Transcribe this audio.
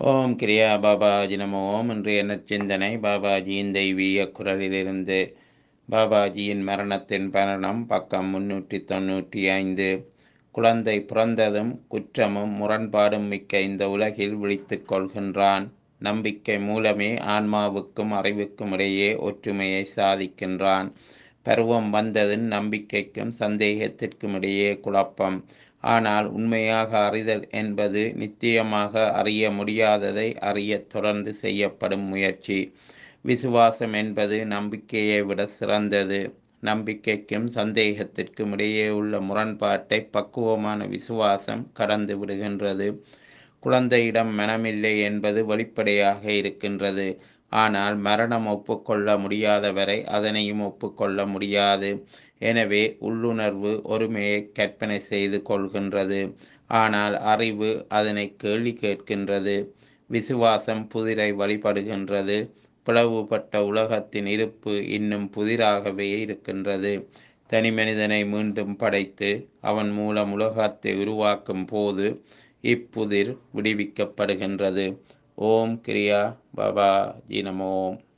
ஓம் கிரியா பாபாஜி நம ஓம் இன்றைய நற்சிந்தனை பாபாஜியின் தெய்வீக குரலிலிருந்து பாபாஜியின் மரணத்தின் மரணம் பக்கம் முன்னூற்றி தொண்ணூற்றி ஐந்து குழந்தை பிறந்ததும் குற்றமும் முரண்பாடும் மிக்க இந்த உலகில் விழித்துக் கொள்கின்றான் நம்பிக்கை மூலமே ஆன்மாவுக்கும் அறிவுக்கும் இடையே ஒற்றுமையை சாதிக்கின்றான் பருவம் வந்ததின் நம்பிக்கைக்கும் சந்தேகத்திற்கும் இடையே குழப்பம் ஆனால் உண்மையாக அறிதல் என்பது நிச்சயமாக அறிய முடியாததை அறிய தொடர்ந்து செய்யப்படும் முயற்சி விசுவாசம் என்பது நம்பிக்கையை விட சிறந்தது நம்பிக்கைக்கும் சந்தேகத்திற்கும் இடையே உள்ள முரண்பாட்டை பக்குவமான விசுவாசம் கடந்து விடுகின்றது குழந்தையிடம் மனமில்லை என்பது வெளிப்படையாக இருக்கின்றது ஆனால் மரணம் ஒப்புக்கொள்ள முடியாத வரை அதனையும் ஒப்புக்கொள்ள முடியாது எனவே உள்ளுணர்வு ஒருமையை கற்பனை செய்து கொள்கின்றது ஆனால் அறிவு அதனை கேள்வி கேட்கின்றது விசுவாசம் புதிரை வழிபடுகின்றது பிளவுபட்ட உலகத்தின் இருப்பு இன்னும் புதிராகவே இருக்கின்றது தனி மனிதனை மீண்டும் படைத்து அவன் மூலம் உலகத்தை உருவாக்கும் போது இப்புதிர் விடுவிக்கப்படுகின்றது ஓம் கிரியா பாபா ஜி நமோம்